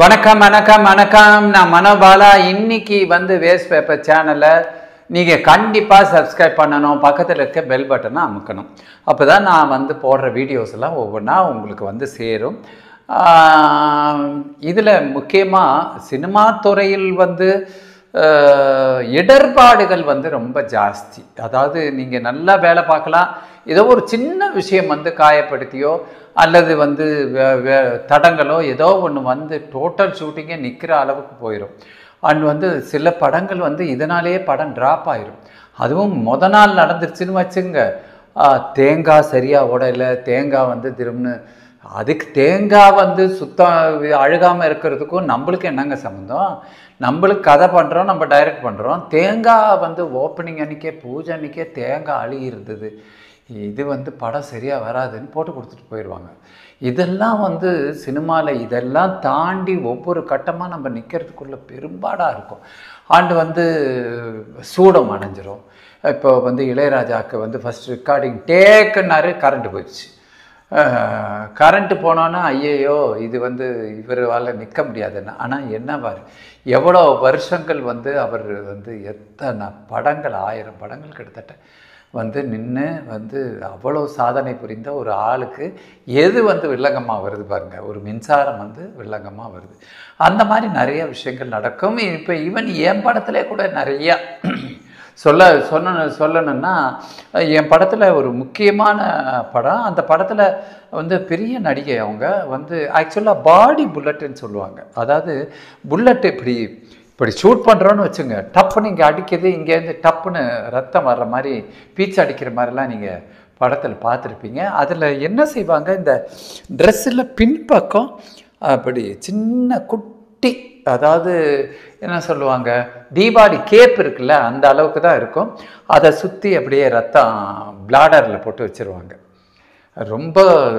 வணக்கம் வணக்கம் வணக்கம் நான் மனோபாலா இன்னைக்கு வந்து வேஸ்ட் பேப்பர் சேனலை நீங்கள் கண்டிப்பாக சப்ஸ்கிரைப் பண்ணணும் பக்கத்தில் இருக்க பெல் பட்டனை அமுக்கணும் அப்போ தான் நான் வந்து போடுற வீடியோஸ் எல்லாம் ஒவ்வொன்றா உங்களுக்கு வந்து சேரும் இதில் முக்கியமாக சினிமா துறையில் வந்து ஆஹ், இடர்பாடுகள் வந்து ரொம்ப ஜாஸ்தி அதாவது நீங்கள் நல்லா வேலை பார்க்கலாம் ஏதோ ஒரு சின்ன விஷயம் வந்து காயப்படுத்தியோ அல்லது வந்து வே- வே- தடங்களோ ஏதோ ஒன்று வந்து டோட்டல் ஷூட்டிங்கே நிற்கிற அளவுக்கு போயிடும் அண்ட் வந்து சில படங்கள் வந்து இதனாலேயே படம் ட்ராப் ஆயிரும் அதுவும் முத நாள் நடந்துருச்சுன்னு வச்சுங்க ஆ, தேங்காய் சரியாக உடையல தேங்காய் வந்து திரும்புன்னு அதுக்கு தேங்காய் வந்து சுத்தம் அழுகாமல் இருக்கிறதுக்கும் நம்மளுக்கு என்னங்க சம்மந்தம் நம்மளுக்கு கதை பண்ணுறோம் நம்ம டைரக்ட் பண்ணுறோம் தேங்காய் வந்து ஓப்பனிங் அன்னைக்கே பூஜை அன்னைக்கே தேங்காய் அழுகி இருந்தது இது வந்து படம் சரியாக வராதுன்னு போட்டு கொடுத்துட்டு போயிடுவாங்க இதெல்லாம் வந்து சினிமாவில் இதெல்லாம் தாண்டி ஒவ்வொரு கட்டமாக நம்ம நிற்கிறதுக்குள்ள பெரும்பாடாக இருக்கும் ஆண்டு வந்து சூடம் அணைஞ்சிரும் இப்போ வந்து இளையராஜாவுக்கு வந்து ஃபஸ்ட் ரெக்கார்டிங் டேக்குன்னாரு கரண்ட் போயிடுச்சு கரண்ட்டு போனோன்னா ஐயையோ இது வந்து இவரால் நிற்க முடியாதுன்னு ஆனால் என்ன பாரு எவ்வளோ வருஷங்கள் வந்து அவர் வந்து எத்தனை படங்கள் ஆயிரம் படங்கள் கிட்டத்தட்ட வந்து நின்று வந்து அவ்வளோ சாதனை புரிந்த ஒரு ஆளுக்கு எது வந்து வில்லங்கமாக வருது பாருங்க ஒரு மின்சாரம் வந்து வில்லங்கமாக வருது அந்த மாதிரி நிறைய விஷயங்கள் நடக்கும் இப்போ ஈவன் என் படத்திலே கூட நிறையா சொல்ல சொன்ன சொல்லணும்னா என் படத்தில் ஒரு முக்கியமான படம் அந்த படத்தில் வந்து பெரிய நடிகை அவங்க வந்து ஆக்சுவலாக பாடி புல்லட்டுன்னு சொல்லுவாங்க அதாவது புல்லட் இப்படி இப்படி ஷூட் பண்ணுறோன்னு வச்சுங்க டப்புன்னு இங்கே அடிக்குது இங்கேருந்து டப்புன்னு ரத்தம் வர்ற மாதிரி பீச்சு அடிக்கிற மாதிரிலாம் நீங்கள் படத்தில் பார்த்துருப்பீங்க அதில் என்ன செய்வாங்க இந்த ட்ரெஸ்ஸில் பின்பக்கம் அப்படி சின்ன குட்டி அதாவது என்ன சொல்லுவாங்க தீபாவளி கேப் இருக்குல்ல அந்த அளவுக்கு தான் இருக்கும் அதை சுற்றி அப்படியே ரத்தம் பிளாடரில் போட்டு வச்சுருவாங்க ரொம்ப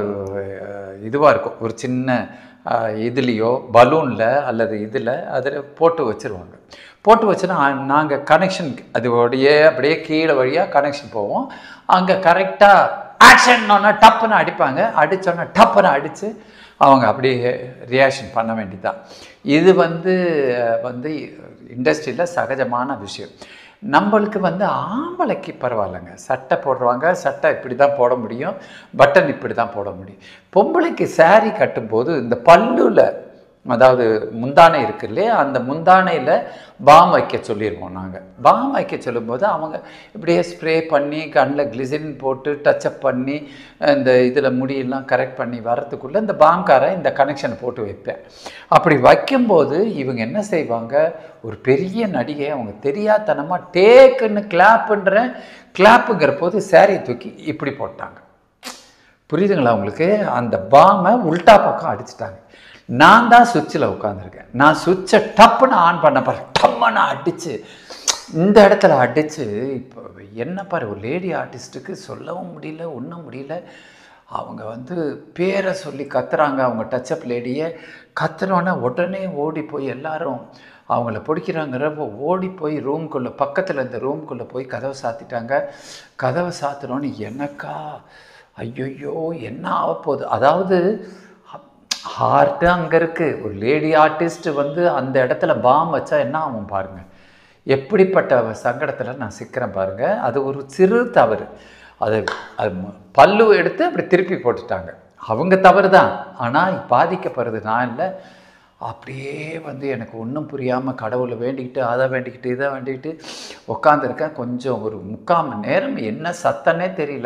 இதுவாக இருக்கும் ஒரு சின்ன அஹ், இதுலேயோ பலூனில் அல்லது இதில் அதில் போட்டு வச்சுருவாங்க போட்டு வச்சுன்னா நாங்கள் கனெக்ஷன் அதோடையே அப்படியே கீழே வழியாக கனெக்ஷன் போவோம் அங்கே கரெக்டாக ஆக்ஷன்னொன்னே டப்புன்னு அடிப்பாங்க அடித்தோன்னே டப்புன்னு அடித்து அவங்க அப்படியே ரியாக்ஷன் பண்ண வேண்டியதுதான் இது வந்து அஹ், வந்து இண்டஸ்ட்ரியில் சகஜமான விஷயம் நம்மளுக்கு வந்து ஆம்பளைக்கு பரவாயில்லைங்க சட்டை போடுறவங்க சட்டை இப்படி தான் போட முடியும் பட்டன் இப்படி தான் போட முடியும் பொம்பளைக்கு saree கட்டும்போது இந்த பல்லுல அதாவது முந்தானை இருக்கு இல்லையா அந்த முந்தானையில் பாம் வைக்க சொல்லிடுவோம் நாங்கள் பாம் வைக்க சொல்லும்போது அவங்க இப்படியே ஸ்ப்ரே பண்ணி கண்ணில் கிளிசரின் போட்டு டச்சப் பண்ணி இந்த இதில் முடியெல்லாம் கரெக்ட் பண்ணி வர்றதுக்குள்ளே இந்த பாம்காரன் இந்த கனெக்ஷனை போட்டு வைப்பேன் அப்படி வைக்கும்போது இவங்க என்ன செய்வாங்க ஒரு பெரிய நடிகை அவங்க தெரியாதனமாக டேக்குன்னு கிளாப்புன்ற கிளாப்புங்கிற போது saree தூக்கி இப்படி போட்டாங்க புரியுதுங்களா உங்களுக்கு அந்த பாமை உல்டா பக்கம் அடிச்சிட்டாங்க நான் தான் சுவிட்சில் உட்காந்துருக்கேன் நான் சுவிட்சை டப்புன்னு ஆன் பண்ண பாரு டம்முன்னு அடித்து இந்த இடத்துல அடித்து இப்போ என்ன பாரு ஒரு லேடி ஆர்டிஸ்ட்டுக்கு சொல்லவும் முடியல ஒன்றும் முடியல அவங்க வந்து பேரை சொல்லி கத்துறாங்க அவங்க டச்சப் லேடியை கத்துனோன்னே உடனே ஓடி போய் எல்லாரும் அவங்கள பிடிக்கிறாங்கிறப்ப ஓடி போய் ரூம்குள்ளே பக்கத்தில் இந்த ரூம்குள்ளே போய் கதவை சாத்திட்டாங்க கதவை சாத்தினோன்னு எனக்கா ஐயையோ என்ன ஆக போகுது அதாவது ஹார்ட்டு அங்கே இருக்குது ஒரு லேடி ஆர்டிஸ்ட் வந்து அந்த இடத்துல பாம் வச்சா என்ன ஆகும் பாருங்கள் எப்படிப்பட்ட சங்கடத்தில் நான் சிக்கிறேன் பாருங்கள் அது ஒரு சிறு தவறு அது அது ம- பல்லு எடுத்து அப்படி திருப்பி போட்டுட்டாங்க அவங்க தவறு தான் ஆனால் பாதிக்கப்படுறது நான் இல்லை அப்படியே வந்து எனக்கு ஒன்றும் புரியாமல் கடவுளை வேண்டிக்கிட்டு அதை வேண்டிக்கிட்டு இதை வேண்டிக்கிட்டு உட்காந்துருக்கேன் கொஞ்சம் ஒரு முக்கால் மணி நேரம் என்ன சத்தனே தெரியல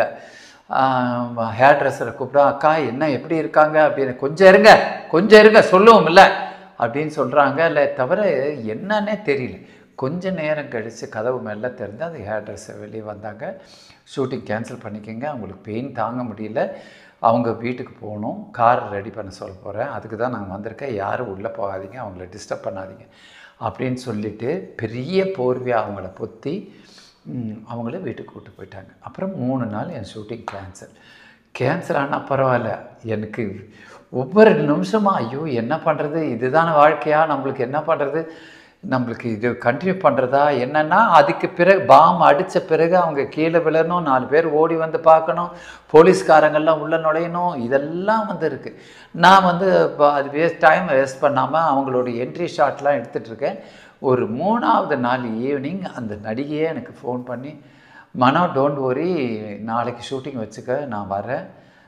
ஹேர் ட்ரெஸ்ஸரை கூப்பிட்டா அக்கா என்ன எப்படி இருக்காங்க அப்படின்னு கொஞ்சம் இருங்க கொஞ்சம் இருங்க சொல்லுவோம் இல்லை அப்படின்னு சொல்கிறாங்க இல்லை தவிர என்னன்னே தெரியல கொஞ்ச நேரம் கழித்து கதவு மேலே திறந்து அந்த ஹேர் ட்ரெஸ்ஸை வெளியே வந்தாங்க ஷூட்டிங் கேன்சல் பண்ணிக்கோங்க அவங்களுக்கு பெயின் தாங்க முடியல அவங்க வீட்டுக்கு போகணும் கார் ரெடி பண்ண சொல்ல போகிறேன் அதுக்கு தான் நான் வந்திருக்கேன் யாரும் உள்ளே போகாதீங்க அவங்கள டிஸ்டர்ப் பண்ணாதீங்க அப்படின்னு சொல்லிட்டு பெரிய போர்வையாக அவங்கள பொத்தி ம், அவங்கள வீட்டுக்கு கூட்டு போயிட்டாங்க அப்புறம் மூணு நாள் என் ஷூட்டிங் கேன்சல் கேன்சல் ஆனால் பரவாயில்ல எனக்கு ஒவ்வொரு நிமிஷமா ஐயோ என்ன பண்ணுறது இதுதான வாழ்க்கையா நம்மளுக்கு என்ன பண்ணுறது நம்மளுக்கு இது கண்டினியூ பண்ணுறதா என்னன்னா அதுக்கு பிறகு பாம் அடித்த பிறகு அவங்க கீழே விழணும் நாலு பேர் ஓடி வந்து பார்க்கணும் போலீஸ்காரங்கள்லாம் உள்ளே நுழையணும் இதெல்லாம் வந்து இருக்குது நான் வந்து இப்போ அது வேஸ்ட் டைம் வேஸ்ட் பண்ணாமல் அவங்களோட என்ட்ரி ஷாட்லாம் எடுத்துகிட்டு இருக்கேன் ஒரு மூணாவது நாள் ஈவினிங் அந்த நடிகையே எனக்கு ஃபோன் பண்ணி மனோ டோன்ட் worry நாளைக்கு ஷூட்டிங் வச்சுக்க நான் வரேன்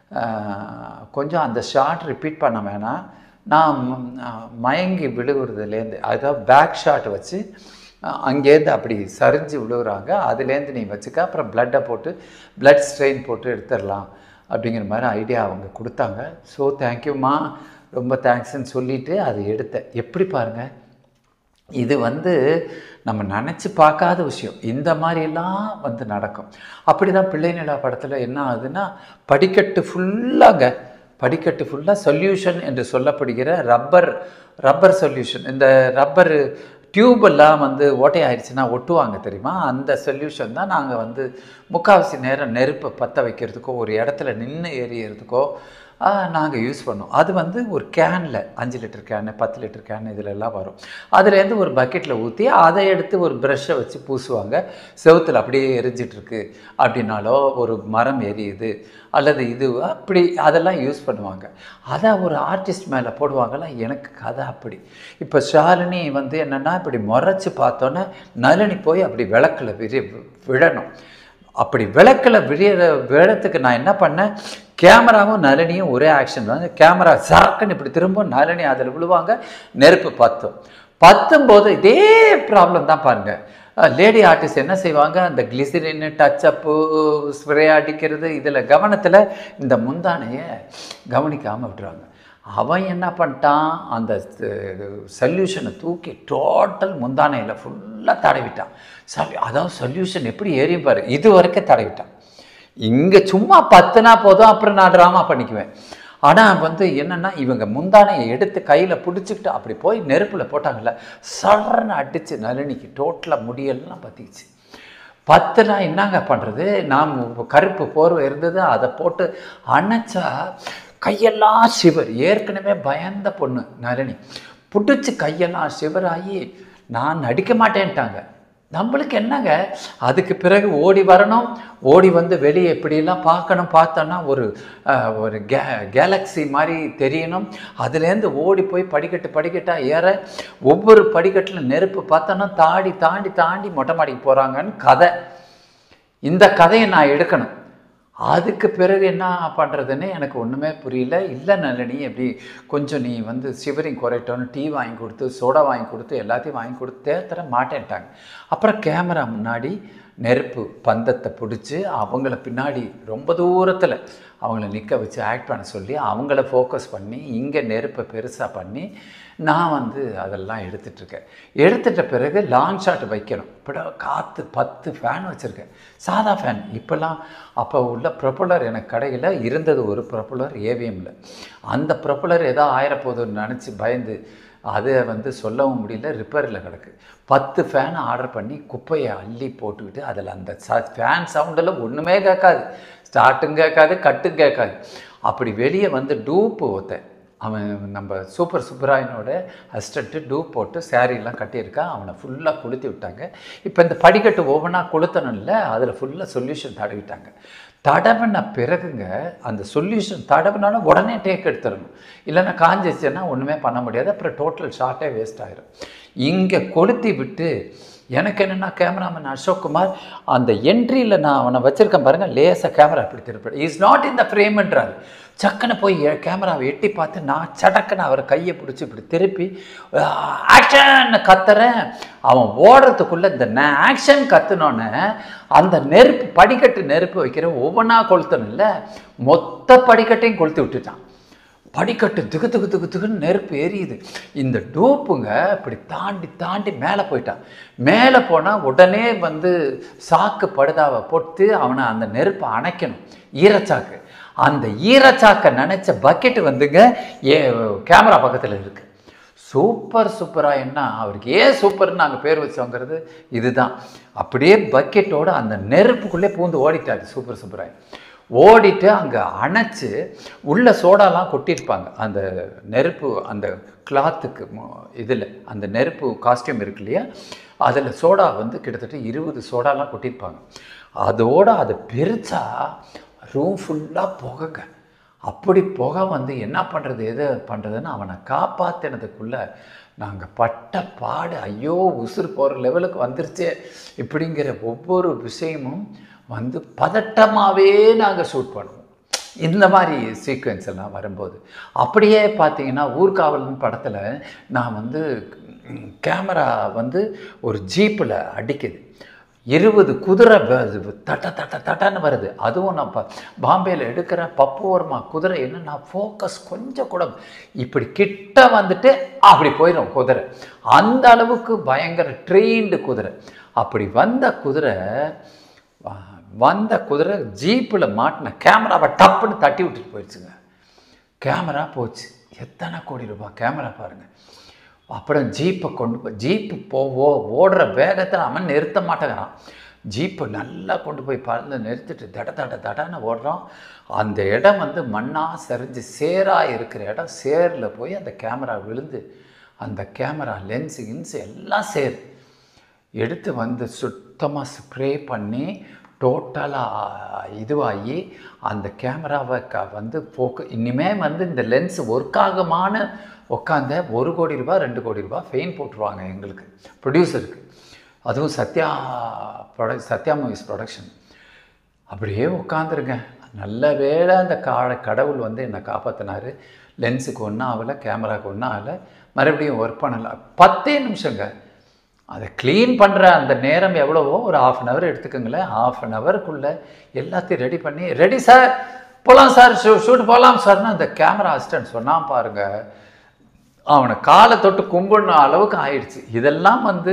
ஆஹ் கொஞ்சம் அந்த ஷாட் ரிப்பீட் பண்ண வேணாம் நான் ம், ஆஹ் மயங்கி விழுகுறதுலேருந்து அதாவது பேக் ஷாட் வச்சு அஹ் அங்கேருந்து அப்படி சரிஞ்சு விழுகுறாங்க அதுலேருந்து நீ வச்சுக்க அப்புறம் பிளட்டை போட்டு பிளட் ஸ்ட்ரெயின் போட்டு எடுத்துடலாம் அப்படிங்கிற மாதிரி ஐடியா அவங்க கொடுத்தாங்க ஸோ தேங்க்யூம்மா ரொம்ப தேங்க்ஸ்ன்னு சொல்லிவிட்டு அதை எடுத்தேன் எப்படி பாருங்கள் இது வந்து நம்ம நினச்சி பார்க்காத விஷயம் இந்த மாதிரிலாம் வந்து நடக்கும் அப்படி தான் பிள்ளை நிலா படத்தில் என்ன ஆகுதுன்னா படிக்கட்டு ஃபுல்லாக படிக்கட்டு ஃபுல்லாக சொல்யூஷன் என்று சொல்லப்படுகிற ரப்பர் ரப்பர் சொல்யூஷன் இந்த ரப்பர் டியூப் எல்லாம் வந்து ஓட்டை ஆயிடுச்சுன்னா ஒட்டுவாங்க தெரியுமா அந்த சொல்யூஷன் தான் நாங்கள் வந்து முக்கால்வாசி நேரம் நெருப்பை பற்ற வைக்கிறதுக்கோ ஒரு இடத்துல நின்று எரியறதுக்கோ நாங்கள் யூஸ் பண்ணோம் அது வந்து ஒரு கேனில் அஞ்சு லிட்டர் கேனு பத்து லிட்டர் கேன் இதுல எல்லாம் வரும் அதுலேருந்து ஒரு பக்கெட்டில் ஊற்றி அதை எடுத்து ஒரு ப்ரஷ்ஷை வச்சு பூசுவாங்க செவுத்துல அப்படியே எரிஞ்சிட்டு இருக்கு அப்படின்னாலோ ஒரு மரம் எரியுது அல்லது இது அப்படி அதெல்லாம் யூஸ் பண்ணுவாங்க அதை ஒரு ஆர்டிஸ்ட் மேலே போடுவாங்கல்ல எனக்கு கதை அப்படி இப்போ ஷாலினி வந்து என்னென்னா இப்படி முறைச்சி பார்த்தோன்னே நளினி போய் அப்படி விளக்கில் விரி விழணும் அப்படி விளக்கில் விழியிற விழத்துக்கு நான் என்ன பண்ணேன் கேமராவும் நளினியும் ஒரே ஆக்ஷன் தான் கேமரா சாக்குன்னு இப்படி திரும்ப நளினி அதில் விழுவாங்க நெருப்பு பத்தும் பத்தும் போது இதே ப்ராப்ளம் தான் பாருங்க லேடி ஆர்டிஸ்ட் என்ன செய்வாங்க அந்த கிளிசரின் டச்சப்பு ஸ்ப்ரே அடிக்கிறது இதில் கவனத்தில் இந்த முந்தானையை கவனிக்காமல் விட்டுருவாங்க அவன் என்ன பண்ணிட்டான் அந்த சொல்யூஷனை தூக்கி டோட்டல் முந்தானையில் ஃபுல்லாக தடவிட்டான் சல் அதாவது சொல்யூஷன் எப்படி ஏறியும் பாரு இது வரைக்கும் தடவிட்டான் இங்கே சும்மா பத்துனா போதும் அப்புறம் நான் ட்ராமா பண்ணிக்குவேன் ஆனால் வந்து என்னென்னா இவங்க முந்தானையை எடுத்து கையில் பிடிச்சிக்கிட்டு அப்படி போய் நெருப்பில் போட்டாங்கல்ல சடன்னு அடித்து நளினிக்கு டோட்டலாக முடியெல்லாம் பற்றிச்சு பத்துனா என்னங்க பண்ணுறது நாம் கருப்பு போர்வை இருந்தது அதை போட்டு அணைச்சா கையெல்லாம் சிவர் ஏற்கனவே பயந்த பொண்ணு நளினி பிடிச்சி கையெல்லாம் சிவராகி நான் நடிக்க மாட்டேன்ட்டாங்க நம்மளுக்கு என்னங்க அதுக்கு பிறகு ஓடி வரணும் ஓடி வந்து வெளியே இப்படியெல்லாம் பார்க்கணும் பார்த்தோன்னா ஒரு அஹ், ஒரு கே கேலக்ஸி மாதிரி தெரியணும் அதுலேருந்து ஓடி போய் படிக்கட்டு படிக்கட்டாக ஏற ஒவ்வொரு படிக்கட்டில் நெருப்பு பார்த்தோன்னா தாண்டி தாண்டி தாண்டி மொட்டை மாடிக்கு போகிறாங்கன்னு கதை இந்த கதையை நான் எடுக்கணும் அதுக்கு பிறகு என்ன பண்ணுறதுன்னு எனக்கு ஒன்றுமே புரியல இல்லை நளினி எப்படி கொஞ்சம் நீ வந்து சிவரிங் குறைட்டோன்னு டீ வாங்கி கொடுத்து சோடா வாங்கி கொடுத்து எல்லாத்தையும் வாங்கி கொடுத்து தேத்தர மாட்டேன்ட்டாங்க அப்புறம் கேமரா முன்னாடி நெருப்பு பந்தத்தை பிடிச்சி அவங்கள பின்னாடி ரொம்ப தூரத்தில் அவங்கள நிற்க வச்சு ஆக்ட் பண்ண சொல்லி அவங்கள ஃபோக்கஸ் பண்ணி இங்கே நெருப்பை பெருசாக பண்ணி நான் வந்து அதெல்லாம் எடுத்துட்ருக்கேன் எடுத்துட்ட பிறகு லாங் ஷாட் வைக்கணும் இப்போ காற்று பத்து ஃபேன் வச்சுருக்கேன் சாதா ஃபேன் இப்போல்லாம் அப்போ உள்ள ப்ரொப்பலர் எனக்கு கடையில் இருந்தது ஒரு ப்ரொப்பலர் ஏவிஎம்மில் அந்த ப்ரொப்பலர் ஏதோ ஆயிரப்போதுன்னு நினச்சி பயந்து அதை வந்து சொல்லவும் முடியல ரிப்பேரில் கிடக்கு பத்து ஃபேன் ஆர்டர் பண்ணி குப்பையை அள்ளி போட்டுக்கிட்டு அதில் அந்த ச ஃபேன் சவுண்டெல்லாம் ஒன்றுமே கேட்காது ஸ்டார்ட்டும் கேட்காது கட்டும் கேட்காது அப்படி வெளியே வந்து டூப்பு ஒருத்தன் அவன் நம்ம சூப்பர் சுப்பராயனோட அசிஸ்டண்ட்டு டூப் போட்டு சாரீலாம் கட்டியிருக்கான் அவனை ஃபுல்லாக கொளுத்தி விட்டாங்க இப்போ இந்த படிக்கட்டு ஒவ்வொன்றா கொளுத்தணும்ல அதில் ஃபுல்லாக சொல்யூஷன் தடவிட்டாங்க தடவின பிறகுங்க அந்த சொல்யூஷன் தடவினாலும் உடனே டேக் எடுத்துடணும் இல்லைன்னா காஞ்சிச்சுன்னா ஒன்றுமே பண்ண முடியாது அப்புறம் டோட்டல் ஷார்ட்டே வேஸ்ட் ஆயிரும் இங்கே கொளுத்தி விட்டு எனக்கு என்னென்னா கேமராமேன் அசோக்குமார் அந்த என்ட்ரியில் நான் அவனை வச்சுருக்கேன் பாருங்கள் லேசாக கேமரா இப்படி திருப்பி இஸ் நாட் இன் த ஃப்ரேம்ன்றாரு சக்குன்னு போய் எ- கேமராவை எட்டி பார்த்து நான் சடக்குன்னு அவர் கையை பிடிச்சி இப்படி திருப்பி ஆக்ஷன் கத்துறேன் அவன் ஓடுறதுக்குள்ளே இந்த நான் ஆக்ஷன் கத்துனோன்னே அந்த நெருப்பு படிக்கட்டு நெருப்பு வைக்கிற ஒவ்வொன்றா கொளுத்தணும்ல மொத்த படிக்கட்டையும் கொளுத்தி விட்டுட்டான் படிக்கட்டு திகு திகு திகு திகுன்னு நெருப்பு எரியுது இந்த டோப்புங்க இப்படி தாண்டி தாண்டி மேலே போயிட்டான் மேலே போனால் உடனே வந்து சாக்கு படுதாவை போட்டு அவனை அந்த நெருப்பை அணைக்கணும் ஈரச்சாக்கு அந்த ஈரச்சாக்கை நினச்ச பக்கெட்டு வந்துங்க ஏ கேமரா பக்கத்தில் இருக்குது சூப்பர் சூப்பராக என்ன அவருக்கு ஏன் சூப்பர்னு நாங்கள் பேர் வச்சோங்கிறது இதுதான் அப்படியே பக்கெட்டோட அந்த நெருப்புக்குள்ளே பூந்து ஓடிட்டாரு சூப்பர் சூப்பராய் ஓடிட்டு அங்கே அணைச்சு உள்ள சோடாலாம் கொட்டியிருப்பாங்க அந்த நெருப்பு அந்த கிளாத்துக்கு இதில் அந்த நெருப்பு காஸ்டியூம் இருக்கு இல்லையா அதில் சோடா வந்து கிட்டத்தட்ட இருபது சோடாலாம் கொட்டியிருப்பாங்க அதோட அதை பிரித்தா ரூம் ஃபுல்லாக புகைங்க அப்படி புகை வந்து என்ன பண்ணுறது எது பண்ணுறதுன்னு அவனை காப்பாற்றினதுக்குள்ளே நாங்கள் பட்ட பாடு ஐயோ உசுறு போகிற லெவலுக்கு வந்துருச்சே இப்படிங்கிற ஒவ்வொரு விஷயமும் வந்து பதட்டமாகவே நாங்கள் ஷூட் பண்ணுவோம் இந்த மாதிரி சீக்வென்ஸ் எல்லாம் வரும்போது அப்படியே பார்த்தீங்கன்னா ஊர்காவலன் படத்தில் நான் வந்து கேமரா வந்து ஒரு ஜீப்பில் அடிக்குது இருபது குதிரை வ- தட்ட தட்ட தட்டன்னு வருது அதுவும் நான் ப பாம்பேயில் எடுக்கிற பப்புவர்மா குதிரை என்ன நான் ஃபோக்கஸ் கொஞ்சம் கூட இப்படி கிட்ட வந்துட்டு அப்படி போயிடும் குதிரை அந்த அளவுக்கு பயங்கர ட்ரெயின்டு குதிரை அப்படி வந்த குதிரை வ- வந்த குதிரை ஜீப்பில் மாட்டின கேமராவை டப்புன்னு தட்டி விட்டுட்டு போயிடுச்சுங்க கேமரா போச்சு எத்தனை கோடி ரூபாய் கேமரா பாருங்கள் அப்புறம் ஜீப்பை கொண்டு போய் ஜீப்பு போவோ ஓடுற வேகத்தில் அவன் நிறுத்த மாட்டேங்கிறான் ஜீப்பை நல்லா கொண்டு போய் பறந்து நிறுத்திட்டு தட தட தடன்னு ஓடுறான் அந்த இடம் வந்து மண்ணாக சரிஞ்சு சேராக இருக்கிற இடம் சேரில் போய் அந்த கேமரா விழுந்து அந்த கேமரா லென்ஸு கின்ஸு எல்லாம் சேரு எடுத்து வந்து சுத்தமாக ஸ்ப்ரே பண்ணி டோட்டலாக இதுவாகி அந்த கேமராவை க வந்து போக்கு இனிமே வந்து இந்த லென்ஸ் ஒர்க் ஆகுமான்னு உட்காந்த ஒரு கோடி ரூபாய் ரெண்டு கோடி ரூபாய் ஃபெயின் போட்டுருவாங்க எங்களுக்கு ப்ரொடியூசருக்கு அதுவும் சத்யா ப்ரொட சத்யா மூவிஸ் ப்ரொடக்ஷன் அப்படியே உட்காந்துருங்க நல்ல வேளை அந்த கா கடவுள் வந்து என்னை காப்பாற்றினாரு லென்ஸுக்கு ஒன்றும் ஆகலை கேமராவுக்கு ஒன்றும் ஆகலை மறுபடியும் ஒர்க் பண்ணலை பத்தே நிமிஷங்க அதை க்ளீன் பண்ணுற அந்த நேரம் எவ்வளவோ ஒரு ஆஃப் அன் ஹவர் எடுத்துக்கோங்களேன் ஆஃப் அன் ஹவருக்குள்ளே எல்லாத்தையும் ரெடி பண்ணி ரெடி சார் போகலாம் சார் ஷூ ஷூட் போகலாம் சார்னு அந்த கேமரா அசிஸ்டன்ட் சொன்னான் பாருங்க அவனை காலை தொட்டு கும்பிடணும் அளவுக்கு ஆயிடுச்சு இதெல்லாம் வந்து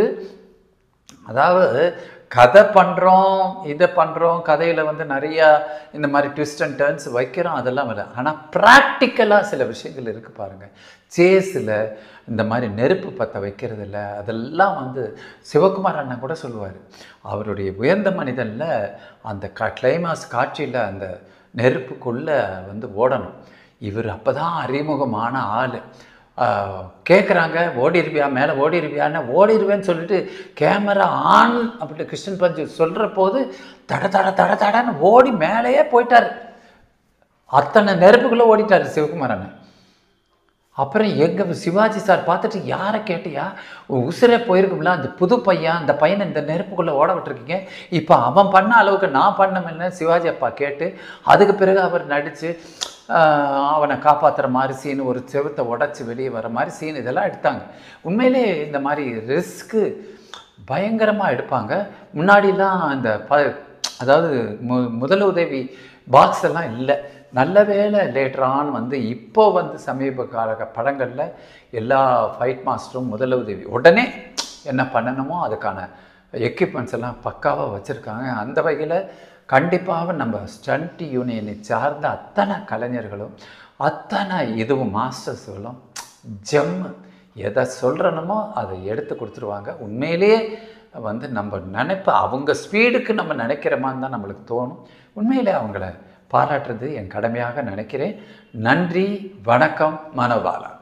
அதாவது கதை பண்ணுறோம் இதை பண்ணுறோம் கதையில் வந்து நிறையா இந்த மாதிரி ட்விஸ்ட் அண்ட் டர்ன்ஸ் வைக்கிறோம் அதெல்லாம் இல்லை ஆனால் ப்ராக்டிக்கலாக சில விஷயங்கள் இருக்குது பாருங்கள் சேஸில் இந்த மாதிரி நெருப்பு பற்ற வைக்கிறதில்ல அதெல்லாம் வந்து சிவகுமார் அண்ணன் கூட சொல்லுவார் அவருடைய உயர்ந்த மனிதனில் அந்த க கிளைமாஸ் காட்சியில் அந்த நெருப்புக்குள்ளே வந்து ஓடணும் இவர் அப்போ தான் அறிமுகமான ஆள் கேட்குறாங்க ஓடிருவியா மேலே ஓடிருவியான்னு ஓடிருவேன்னு சொல்லிட்டு கேமரா ஆன் அப்படி கிருஷ்ணன் பஞ்சு சொல்கிற போது தட தட தட தடன்னு ஓடி மேலேயே போயிட்டார் அத்தனை நெருப்புக்குள்ளே ஓடிட்டார் சிவகுமாரன் அப்புறம் எங்கள் சிவாஜி சார் பார்த்துட்டு யாரை கேட்டியா உன் உசுரே போயிருக்கும்ல அந்த புது பையன் அந்த பையனை இந்த நெருப்புக்குள்ளே ஓட விட்டுருக்கீங்க இப்போ அவன் பண்ண அளவுக்கு நான் பண்ணமில்ல சிவாஜி அப்பா கேட்டு அதுக்கு பிறகு அவர் நடித்து அவனை காப்பாற்றுற மாதிரி சீன் ஒரு செவுத்தை உடச்சி வெளியே வர மாதிரி சீன் இதெல்லாம் எடுத்தாங்க உண்மையிலே இந்த மாதிரி ரிஸ்க்கு பயங்கரமாக எடுப்பாங்க முன்னாடிலாம் இந்த ப அதாவது மு முதல் உதவி பாக்ஸ் எல்லாம் இல்லை நல்ல வேளை லேட்டர் ஆன் வந்து இப்போ வந்து சமீப கால படங்களில் எல்லா ஃபைட் மாஸ்டரும் முதல் உதவி உடனே என்ன பண்ணணுமோ அதுக்கான எக்யூப்மெண்ட்ஸ் எல்லாம் பக்காவாக வச்சுருக்காங்க அந்த வகையில் கண்டிப்பாக நம்ம ஸ்டண்ட் யூனியனை சார்ந்த அத்தனை கலைஞர்களும் அத்தனை இதுவும் மாஸ்டர்ஸ்களும் ஜம்மு எதை சொல்கிறனமோ அதை எடுத்து கொடுத்துருவாங்க உண்மையிலேயே வந்து நம்ம நினைப்ப அவங்க ஸ்பீடுக்கு நம்ம நினைக்கிற மாதிரி தான் நம்மளுக்கு தோணும் உண்மையிலே அவங்கள பாராட்டுறது என் கடமையாக நினைக்கிறேன் நன்றி வணக்கம் மனோபாலா